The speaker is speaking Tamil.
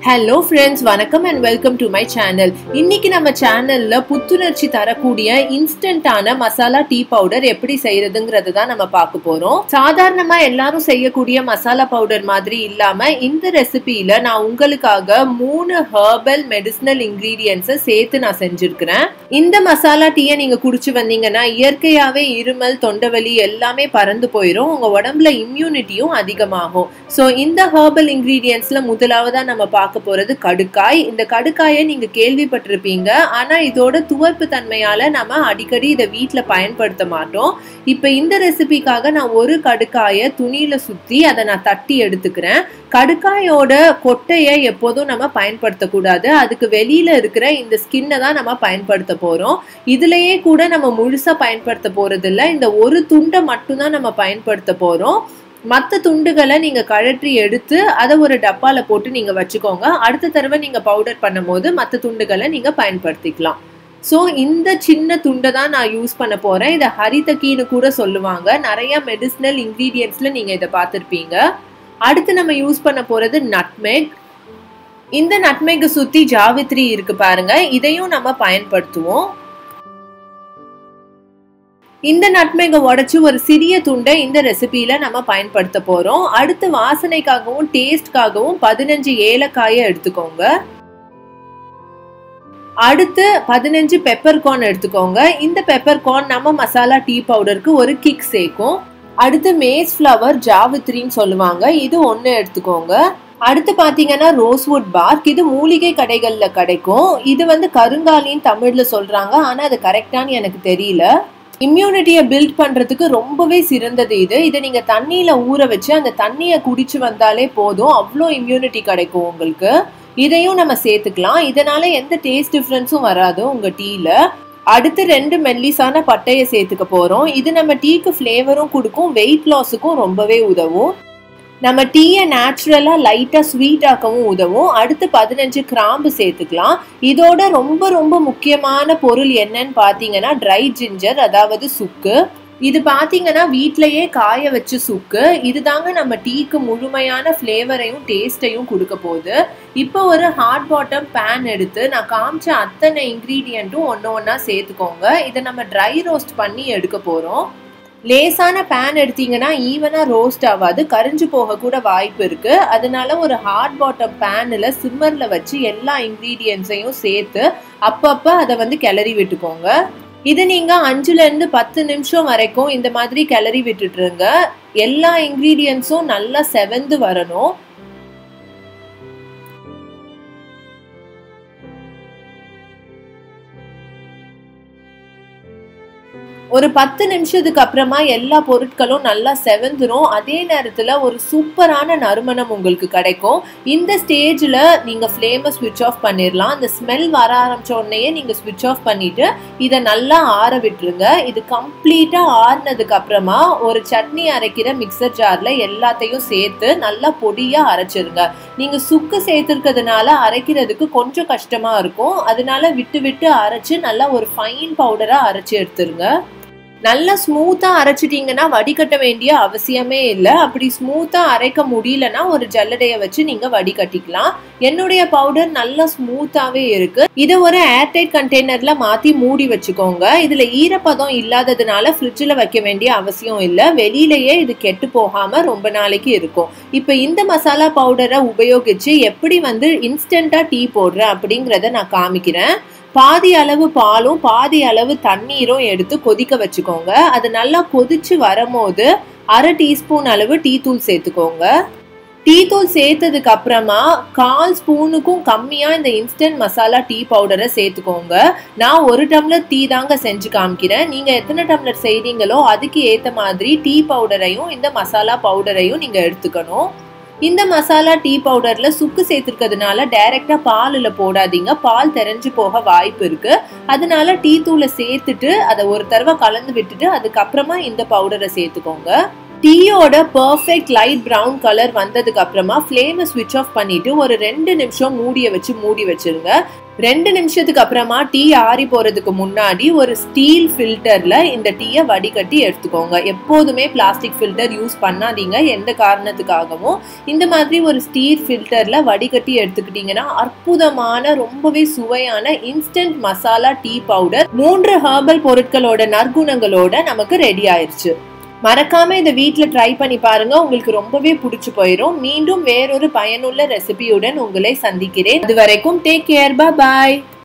ஹலோ ஃப்ரெண்ட்ஸ் வணக்கம் and welcome to my channel இன்னைக்கு நம்ம சேனல்ல புத்துணர்ச்சி தரக்கூடிய இன்ஸ்டன்டான மசாலா டீ பவுடர் எப்படி செய்யறதுங்கிறது தான் நம்ம பார்க்க போறோம் சாதாரணமா எல்லாரும் செய்யக்கூடிய மசாலா பவுடர் மாதிரி இல்லாம இந்த ரெசிபியில நான் உங்களுக்காக மூணு ஹெர்பல் மெடிசினல் இன்கிரீடியன்ஸை சேர்த்து நான் செஞ்சிருக்கிறேன் இந்த மசாலா டீயை நீங்க குடிச்சு வந்தீங்கன்னா இயற்கையாவே இருமல் தொண்டவலி எல்லாமே பறந்து போயிடும் உங்க உடம்புல இம்யூனிட்டியும் அதிகமாகும் ஸோ இந்த ஹெர்பல் இன்கிரீடியன்ஸ்ல முதலாவதா நம்ம பார்க்க போறது கடுக்காய் இந்த கடுக்காயை நீங்க கேள்விப்பட்டிருப்பீங்க ஆனா இதோட துவர்ப்பு தன்மையால நம்ம அடிக்கடி இதை வீட்ல பயன்படுத்த மாட்டோம் இப்ப இந்த ரெசிபிக்காக நான் ஒரு கடுக்காயை துணியில சுத்தி அதை நான் தட்டி எடுத்துக்கிறேன் கடுக்காயோட கொட்டையை எப்போதும் நம்ம பயன்படுத்தக்கூடாது அதுக்கு வெளியில இருக்கிற இந்த ஸ்கின்னை தான் நம்ம பயன்படுத்த போறோம் இதுலயே கூட நம்ம முழுசா பயன்படுத்த போறது இல்ல இந்த ஒரு துண்டை மட்டும்தான் நம்ம பயன்படுத்த போறோம் மற்ற துண்டுகளை நீங்க கழற்றி எடுத்து அதை ஒரு டப்பால போட்டு நீங்க வச்சுக்கோங்க அடுத்த தடவை நீங்க பவுடர் பண்ணும்போது மற்ற துண்டுகளை நீங்க பயன்படுத்திக்கலாம் ஸோ இந்த சின்ன துண்டை தான் நான் யூஸ் பண்ண போறேன் இதை ஹரிதக்கீன்னு கூட சொல்லுவாங்க நிறைய மெடிசினல் இன்க்ரீடியன்ட்ஸ்ல நீங்க இதை பார்த்துருப்பீங்க அடுத்து நம்ம யூஸ் பண்ண போறது நட்மெக் இந்த நட்மெக்கை சுத்தி ஜாவித்ரி இருக்கு பாருங்க இதையும் நம்ம பயன்படுத்துவோம் இந்த நட்மெகை உடைச்சு ஒரு சிறிய துண்டை இந்த ரெசிபியில நம்ம பயன்படுத்த போறோம் அடுத்து வாசனைக்காகவும் டேஸ்ட்காகவும் பதினஞ்சு ஏலக்காயை எடுத்துக்கோங்க அடுத்து பதினஞ்சு பெப்பர் கார்ன் எடுத்துக்கோங்க இந்த பெப்பர் கார்ன் நம்ம மசாலா டீ பவுடருக்கு ஒரு கிக் சேர்க்கும் அடுத்து மேஸ் ஃப்ளவர் ஜாவித்ரின்னு சொல்லுவாங்க இது ஒன்று எடுத்துக்கோங்க அடுத்து பார்த்தீங்கன்னா ரோஸ்வுட் பார்க் இது மூலிகை கடைகளில் கிடைக்கும் இது வந்து கருங்காலின்னு தமிழில் சொல்கிறாங்க ஆனால் அது கரெக்டானு எனக்கு தெரியல இம்யூனிட்டியை பில்ட் பண்ணுறதுக்கு ரொம்பவே சிறந்தது இது இதை நீங்கள் தண்ணியில் ஊற வச்சு அந்த தண்ணியை குடிச்சு வந்தாலே போதும் அவ்வளோ இம்யூனிட்டி கிடைக்கும் உங்களுக்கு இதையும் நம்ம சேர்த்துக்கலாம் இதனால எந்த டேஸ்ட் டிஃப்ரென்ஸும் வராது உங்கள் டீயில் அடுத்து ரெண்டு மெல்லிஸான பட்டையை சேர்த்துக்க போகிறோம் இது நம்ம டீக்கு ஃப்ளேவரும் கொடுக்கும் வெயிட் லாஸுக்கும் ரொம்பவே உதவும் நம்ம டீயை நேச்சுரலாக லைட்டாக ஸ்வீட் ஆக்கவும் உதவும் அடுத்து பதினஞ்சு கிராம்பு சேர்த்துக்கலாம் இதோட ரொம்ப ரொம்ப முக்கியமான பொருள் என்னன்னு பார்த்தீங்கன்னா ட்ரை ஜிஞ்சர் அதாவது சுக்கு இது பார்த்தீங்கன்னா வீட்டிலையே காய வச்சு சுக்கு இதுதாங்க நம்ம டீக்கு முழுமையான ஃப்ளேவரையும் டேஸ்ட்டையும் கொடுக்க போகுது இப்போ ஒரு ஹாட் பாட்டம் பேன் எடுத்து நான் காமிச்ச அத்தனை இன்க்ரீடியண்ட்டும் ஒன்று ஒன்றா சேர்த்துக்கோங்க இதை நம்ம ட்ரை ரோஸ்ட் பண்ணி எடுக்க போகிறோம் லேசான பேன் எடுத்தீங்கன்னா ஈவனாக ரோஸ்ட் ஆகாது கரிஞ்சு போக கூட வாய்ப்பு இருக்கு அதனால ஒரு ஹாட் பாட்டம் பேனில் சிம்மரில் வச்சு எல்லா இன்க்ரீடியன்ஸையும் சேர்த்து அப்பப்போ அதை வந்து கிளறி விட்டுக்கோங்க இது நீங்க அஞ்சுல இருந்து பத்து நிமிஷம் வரைக்கும் இந்த மாதிரி கிளறி விட்டுட்டுருங்க எல்லா இன்க்ரீடியன்ஸும் நல்லா செவந்து வரணும் ஒரு பத்து நிமிஷத்துக்கு அப்புறமா எல்லா பொருட்களும் நல்லா செவந்துரும் அதே நேரத்தில் ஒரு சூப்பரான நறுமணம் உங்களுக்கு கிடைக்கும் இந்த ஸ்டேஜில் நீங்கள் ஃப்ளேமை ஸ்விட்ச் ஆஃப் பண்ணிடலாம் அந்த ஸ்மெல் வர ஆரம்பிச்ச உடனேயே நீங்கள் ஸ்விட்ச் ஆஃப் பண்ணிவிட்டு இதை நல்லா ஆற விட்டுருங்க இது கம்ப்ளீட்டாக ஆறினதுக்கு அப்புறமா ஒரு சட்னி அரைக்கிற மிக்சர் ஜாரில் எல்லாத்தையும் சேர்த்து நல்லா பொடியாக அரைச்சிருங்க நீங்கள் சுக்கு சேர்த்துருக்கிறதுனால அரைக்கிறதுக்கு கொஞ்சம் கஷ்டமாக இருக்கும் அதனால விட்டு விட்டு அரைச்சு நல்லா ஒரு ஃபைன் பவுடராக அரைச்சி எடுத்துருங்க நல்லா ஸ்மூத்தாக அரைச்சிட்டிங்கன்னா வடிகட்ட வேண்டிய அவசியமே இல்லை அப்படி ஸ்மூத்தாக அரைக்க முடியலன்னா ஒரு ஜல்லடையை வச்சு நீங்கள் வடிகட்டிக்கலாம் என்னுடைய பவுடர் நல்லா ஸ்மூத்தாகவே இருக்குது இதை ஒரு ஏர்டைட் கண்டெய்னரில் மாற்றி மூடி வச்சுக்கோங்க இதில் ஈரப்பதம் இல்லாததுனால ஃப்ரிட்ஜில் வைக்க வேண்டிய அவசியம் இல்லை வெளியிலேயே இது கெட்டு போகாமல் ரொம்ப நாளைக்கு இருக்கும் இப்போ இந்த மசாலா பவுடரை உபயோகித்து எப்படி வந்து இன்ஸ்டண்ட்டாக டீ போடுறேன் அப்படிங்கிறத நான் காமிக்கிறேன் பாதி அளவு பாலும் பாதி அளவு தண்ணீரும் எடுத்து கொதிக்க வச்சுக்கோங்க அது நல்லா கொதிச்சு வரும்போது அரை டீஸ்பூன் அளவு டீ தூள் சேர்த்துக்கோங்க டீ தூள் சேர்த்ததுக்கு அப்புறமா கால் ஸ்பூனுக்கும் கம்மியா இந்த இன்ஸ்டன்ட் மசாலா டீ பவுடரை சேர்த்துக்கோங்க நான் ஒரு டம்ளர் டீ தாங்க செஞ்சு காமிக்கிறேன் நீங்க எத்தனை டம்ளர் செய்றீங்களோ அதுக்கு ஏத்த மாதிரி டீ பவுடரையும் இந்த மசாலா பவுடரையும் நீங்க எடுத்துக்கணும் இந்த மசாலா டீ பவுடர்ல சுக்கு சேர்த்துருக்கிறதுனால டைரக்டா பாலில் போடாதீங்க பால் தெரிஞ்சு போக வாய்ப்பு இருக்கு அதனால டீ தூளை சேர்த்துட்டு அதை ஒரு தடவை கலந்து விட்டுட்டு அதுக்கப்புறமா இந்த பவுடரை சேர்த்துக்கோங்க டீயோட பர்ஃபெக்ட் லைட் ப்ரௌன் கலர் வந்ததுக்கு அப்புறமா ஃப்ளேமை ஸ்விட்ச் ஆஃப் பண்ணிட்டு ஒரு ரெண்டு நிமிஷம் மூடிய வச்சு மூடி வச்சிருங்க ரெண்டு நிமிஷத்துக்கு அப்புறமா டீ ஆறி போறதுக்கு முன்னாடி ஒரு ஸ்டீல் ஃபில்டர்ல இந்த டீயை வடிகட்டி எடுத்துக்கோங்க எப்போதுமே பிளாஸ்டிக் ஃபில்டர் யூஸ் பண்ணாதீங்க எந்த காரணத்துக்காகவும் இந்த மாதிரி ஒரு ஸ்டீல் ஃபில்டர்ல வடிகட்டி எடுத்துக்கிட்டீங்கன்னா அற்புதமான ரொம்பவே சுவையான இன்ஸ்டன்ட் மசாலா டீ பவுடர் மூன்று ஹெர்பல் பொருட்களோட நற்குணங்களோட நமக்கு ரெடி ஆயிருச்சு மறக்காம இந்த வீட்டில் ட்ரை பண்ணி பாருங்க உங்களுக்கு ரொம்பவே பிடிச்சு போயிடும் மீண்டும் வேறொரு பயனுள்ள ரெசிபியுடன் உங்களை சந்திக்கிறேன் அது வரைக்கும் டேக் கேர் பாய்